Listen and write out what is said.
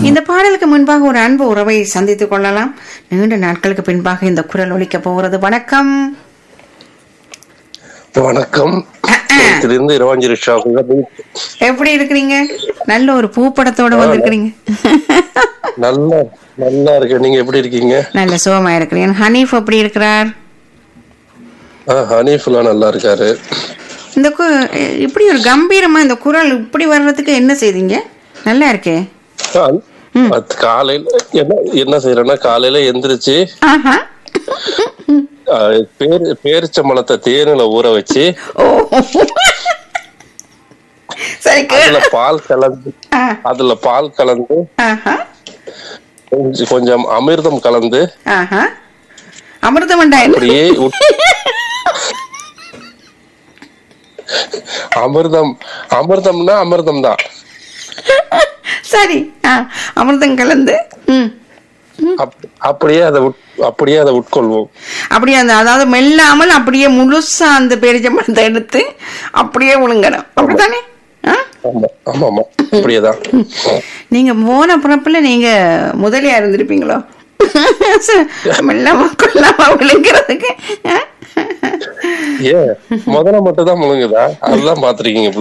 இந்த பாடலுக்கு முன்பாக ஒரு அன்பு உறவை சந்தித்துக் கொள்ளலாம் நீண்ட நாட்களுக்கு பின்பாக இந்த குரல் ஒலிக்க போகிறது வணக்கம் வணக்கம் இருந்து இரவாஞ்சிரி ஷாப் எப்படி இருக்கிறீங்க நல்ல ஒரு பூப்படத்தோட வந்திருக்கிறீங்க நல்லா நல்லா இருக்கு நீங்க எப்படி இருக்கீங்க நல்ல சுகமா இருக்கிறீங்க ஹனீஃப் எப்படி இருக்கிறார் ஆஹ் ஹனீஃபுல்லா நல்லா இருக்காரு இந்த கு இப்படி ஒரு கம்பீரமா இந்த குரல் இப்படி வர்றதுக்கு என்ன செய்தீங்க நல்லா இருக்கே ஆஹ், அது காலையில என்ன என்ன செய்யறேன்னா காலையில எந்திரிச்சு ஆஹா ஆஹ், பேரு பேரிச்சம்பழத்தை தேனில ஊற வச்சு ஓ சரி அதுல கேளு பால் கலந்து ஆ, அதுல பால் கலந்து ஆஹா கொஞ்சம் கொஞ்சம் அமிர்தம் கலந்து ஆஹா அமிர்தமண்டா என்ன அப்படியே உட்- அமிர்தம் அமிர்தம்னா அமிர்தம் தான் சரி ஆ அமிர்தம் கலந்து ம் அப்- அப்படியே அதை உட்- அப்படியே அதை உட்கொள்வோம் அப்படியே அந்த அதாவது மெல்லாமல் அப்படியே முழுசா அந்த பேரிச்சம்பழத்தை எடுத்து அப்படியே விழுங்கணும் அப்படித்தானே ஆ ஆமா ஆமா ஆமா அப்படியேதான் நீங்க போன பிறப்புல நீங்க முதலியா இருந்திருப்பீங்களோ மெல்லாம கொல்லாம விழுங்கிறதுக்கு ஆ? ஏன் முதல்ல மட்டும் தான் முழுங்குதா அதுதான் பாத்திருக்கீங்க